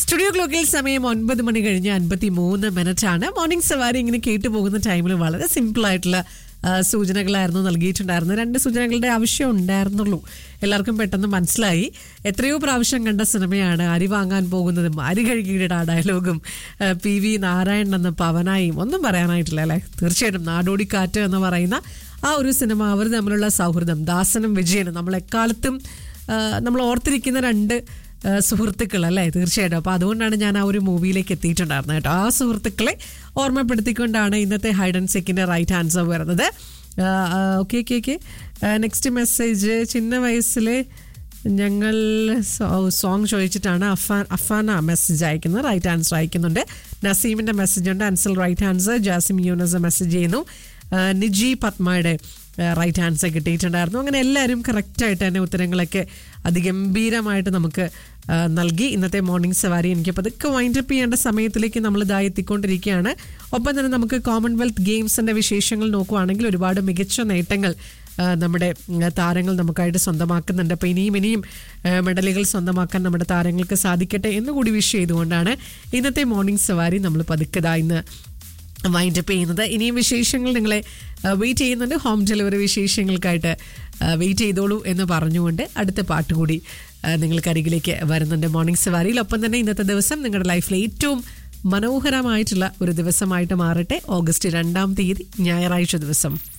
studio ക്ലോക്കിൽ സമയം ഒൻപത് മണി കഴിഞ്ഞ് അൻപത്തി മൂന്ന് മിനിറ്റ് ആണ് മോർണിംഗ് സവാരി ഇങ്ങനെ കേട്ടു പോകുന്ന ടൈമിൽ വളരെ സിമ്പിൾ ആയിട്ടുള്ള ആ, സൂചനകളായിരുന്നു നൽകിയിട്ടുണ്ടായിരുന്നത് രണ്ട് സൂചനകളുടെ ആവശ്യം ഉണ്ടായിരുന്നുള്ളൂ എല്ലാവർക്കും പെട്ടെന്ന് മനസ്സിലായി എത്രയോ പ്രാവശ്യം കണ്ട സിനിമയാണ് അരി വാങ്ങാൻ പോകുന്നതും അരി കഴുകിയുടെ ആ ഡയലോഗും ആ, പി വി നാരായണൻ എന്ന പവനായും ഒന്നും പറയാനായിട്ടില്ല അല്ലേ തീർച്ചയായിട്ടും നാടോടിക്കാറ്റ് എന്ന് പറയുന്ന ആ ഒരു സിനിമ അവർ തമ്മിലുള്ള സൗഹൃദം ദാസനും വിജയനും നമ്മൾ എക്കാലത്തും ആ, നമ്മൾ ഓർത്തിരിക്കുന്ന രണ്ട് ആ, സുഹൃത്തുക്കൾ അല്ലേ തീർച്ചയായിട്ടും അപ്പോൾ അതുകൊണ്ടാണ് ഞാൻ ആ ഒരു മൂവിയിലേക്ക് എത്തിയിട്ടുണ്ടായിരുന്നത് കേട്ടോ ആ സുഹൃത്തുക്കളെ ഓർമ്മപ്പെടുത്തിക്കൊണ്ടാണ് ഇന്നത്തെ ഹൈഡ് ആൻഡ് സെക്കിൻ്റെ റൈറ്റ് ആൻസർ വരുന്നത് okay okay okay next message ചിന്ന വയസ്സിലെ ഞങ്ങൾ സോങ് ചോദിച്ചിട്ടാണ് അഫാൻ അഫാന മെസ്സേജ് അയക്കുന്നത് റൈറ്റ് ആൻസർ അയക്കുന്നുണ്ട് നസീമിൻ്റെ മെസ്സേജ് ഉണ്ട് answer right answer Jasim Yunus message ചെയ്യുന്നു ആ, നിജി പത്മയുടെ റൈറ്റ് ആൻസർ കിട്ടിയിട്ടുണ്ടായിരുന്നു അങ്ങനെ എല്ലാവരും കറക്റ്റായിട്ട് തന്നെ ഉത്തരങ്ങളൊക്കെ അതിഗംഭീരമായിട്ട് നമുക്ക് ആ, നൽകി ഇന്നത്തെ മോർണിംഗ് സവാരി എനിക്ക് പതുക്കെ വൈൻഡ് അപ്പ് ചെയ്യേണ്ട സമയത്തിലേക്ക് നമ്മൾ ഇതായി എത്തിക്കൊണ്ടിരിക്കുകയാണ് ഒപ്പം തന്നെ നമുക്ക് കോമൺവെൽത്ത് ഗെയിംസിന്റെ വിശേഷങ്ങൾ നോക്കുവാണെങ്കിൽ ഒരുപാട് മികച്ച നേട്ടങ്ങൾ ആ, നമ്മുടെ ഉം, താരങ്ങൾ നമുക്കായിട്ട് സ്വന്തമാക്കുന്നുണ്ട് അപ്പോൾ ഇനിയും ഇനിയും ആ, മെഡലുകൾ സ്വന്തമാക്കാൻ നമ്മുടെ താരങ്ങൾക്ക് സാധിക്കട്ടെ എന്നുകൂടി വിഷ് ചെയ്തുകൊണ്ടാണ് ഇന്നത്തെ മോർണിംഗ് സവാരി നമ്മൾ പതുക്കെ ദാ ഇന്ന് വൈൻഡ് അപ്പ് ചെയ്യുന്നത് ഇനിയും വിശേഷങ്ങൾ നിങ്ങളെ വെയിറ്റ് ചെയ്യുന്നുണ്ട് ഹോം ഡെലിവറി വിശേഷങ്ങൾക്കായിട്ട് വെയിറ്റ് ചെയ്തോളൂ എന്ന് പറഞ്ഞുകൊണ്ട് അടുത്ത പാട്ട് കൂടി ആ, നിങ്ങൾക്കരികിലേക്ക് വരുന്നുണ്ട് മോർണിംഗ് സവാരിയിൽ ഒപ്പം തന്നെ ഇന്നത്തെ ദിവസം നിങ്ങളുടെ ലൈഫിലെ ഏറ്റവും മനോഹരമായിട്ടുള്ള ഒരു ദിവസമായിട്ട് മാറട്ടെ ഓഗസ്റ്റ് രണ്ടാം തീയതി ഞായറാഴ്ച ദിവസം